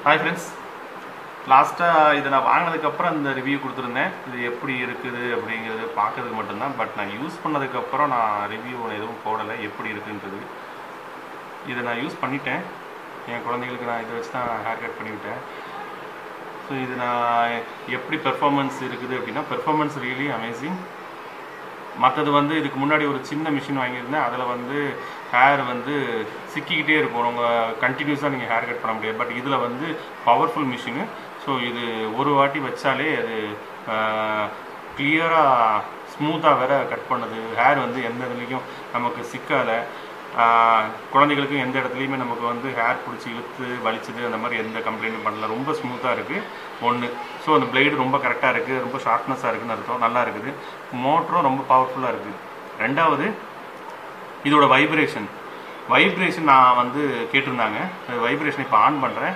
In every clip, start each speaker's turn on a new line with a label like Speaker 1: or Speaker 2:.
Speaker 1: hi friends லாஸ்ட்டாக இதை நான் வாங்கினதுக்கப்புறம் இந்த ரிவ்யூ கொடுத்துருந்தேன் இது எப்படி இருக்குது அப்படிங்கிறது பார்க்கறதுக்கு மட்டும்தான் பட் நான் யூஸ் பண்ணதுக்கப்புறம் நான் ரிவ்யூ எதுவும் போடலை எப்படி இருக்குன்றது இதை நான் யூஸ் பண்ணிட்டேன் என் குழந்தைகளுக்கு நான் இதை வச்சு தான் ஹேர் கட் பண்ணிவிட்டேன் ஸோ இது நான் எப்படி பெர்ஃபார்மன்ஸ் இருக்குது அப்படின்னா பெர்ஃபார்மன்ஸ் ரியலி அமேசிங் மற்றது வந்து இதுக்கு முன்னாடி ஒரு சின்ன மிஷின் வாங்கியிருந்தேன் அதில் வந்து ஹேர் வந்து சிக்கிக்கிட்டே இருக்கும் உங்கள் கண்டினியூஸாக நீங்கள் ஹேர் கட் பண்ண முடியாது பட் இதில் வந்து பவர்ஃபுல் மிஷினு ஸோ இது ஒரு வாட்டி வச்சாலே அது கிளியராக ஸ்மூத்தாக வேற கட் பண்ணுது ஹேர் வந்து எந்த இதுலேயும் நமக்கு சிக்கலை குழந்தைகளுக்கு எந்த இடத்துலையுமே நமக்கு வந்து ஹேர் பிடிச்சி இழுத்து வலிச்சுது அந்த மாதிரி எந்த கம்ப்ளைண்ட்டும் பண்ணல ரொம்ப ஸ்மூத்தாக இருக்குது ஒன்று ஸோ அந்த பிளேடு ரொம்ப கரெக்டாக இருக்குது ரொம்ப ஷார்ப்னஸாக இருக்குன்னு அர்த்தம் நல்லா இருக்குது மோட்டரும் ரொம்ப பவர்ஃபுல்லாக இருக்குது ரெண்டாவது இதோட வைப்ரேஷன் வைப்ரேஷன் நான் வந்து கேட்டிருந்தாங்க வைப்ரேஷன் இப்போ ஆன் பண்ணுறேன்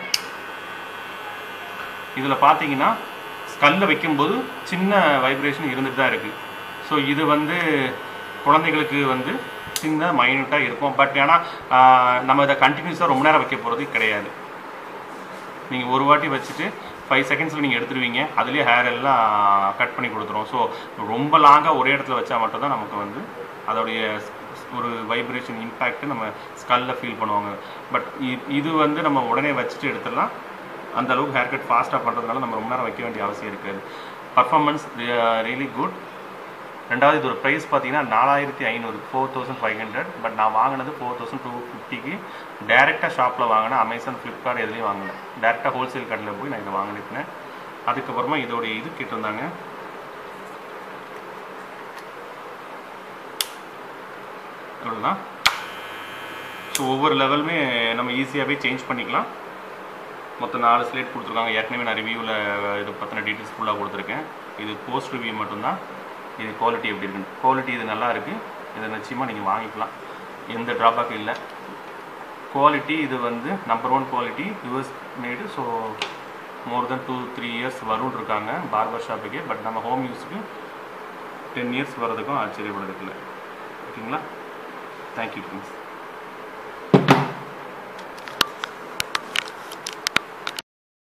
Speaker 1: இதில் பார்த்தீங்கன்னா ஸ்கல்ல வைக்கும்போது சின்ன வைப்ரேஷன் இருந்துட்டு தான் இருக்குது ஸோ இது வந்து குழந்தைகளுக்கு வந்து சின்ன மைனூட்டாக இருக்கும் பட் ஏன்னா நம்ம இதை கண்டினியூஸாக ரொம்ப நேரம் வைக்க போகிறது கிடையாது நீங்கள் ஒரு வாட்டி வச்சுட்டு ஃபைவ் செகண்ட்ஸில் நீங்கள் எடுத்துருவீங்க அதுலேயே ஹேர் எல்லாம் கட் பண்ணி கொடுத்துரும் ஸோ ரொம்ப லாங்காக ஒரே இடத்துல வச்சா மட்டும்தான் நமக்கு வந்து அதோடைய ஒரு வைப்ரேஷன் இம்பேக்ட் நம்ம ஸ்கல்ல ஃபீல் பண்ணுவாங்க பட் இது வந்து நம்ம உடனே வச்சுட்டு எடுத்துடலாம் அந்த அளவுக்கு ஹேர் கட் ஃபாஸ்ட்டாக பண்ணுறதுனால நம்ம ரொம்ப நேரம் வைக்க வேண்டிய அவசியம் இருக்காது பர்ஃபார்மன்ஸ் ரியலி குட் ரெண்டாவது இதோட ப்ரைஸ் பார்த்தீங்கன்னா நாலாயிரத்தி ஐநூறு four thousand five hundred but நான் வாங்கினது ஃபோர் தௌசண்ட் டூ ஃபிஃப்டிக்கு டேரெக்டாக ஷாப்பில் வாங்கினேன் அமேசான் ஃப்ளிப்கார்ட் எதுலேயும் வாங்கினேன் டேரெக்டாக ஹோல்சேல் கடையில் போய் நான் இதை வாங்கினேன் அதுக்கப்புறமா இதோடைய இது கேட்டிருந்தாங்க அவ்வளோதான் ஸோ ஒவ்வொரு லெவலுமே நம்ம ஈஸியாகவே சேஞ்ச் பண்ணிக்கலாம் மொத்தம் நாலு ஸ்லேட் கொடுத்துருக்காங்க ஏற்கனவே நான் ரிவ்யூவில் இது பற்றின டீட்டெயில்ஸ் ஃபுல்லாக கொடுத்துருக்கேன் இது போஸ்ட் ரிவ்யூ மட்டும்தான் இது குவாலிட்டி எப்படி இருக்குன்னு குவாலிட்டி இது நல்லா இருக்குது இதை நிச்சயமாக நீங்கள் வாங்கிக்கலாம் எந்த ட்ராபேக்கும் இல்லை குவாலிட்டி இது வந்து number one quality US made so more than two three years வரும்னு இருக்காங்க பார்பர் ஷாப்புக்கே பட் நம்ம ஹோம் யூஸுக்கு டென் இயர்ஸ் வர்றதுக்கும் ஆச்சரியப்படுறதுக்கு இல்லை ஓகேங்களா தேங்க்யூ ஃப்ரெண்ட்ஸ்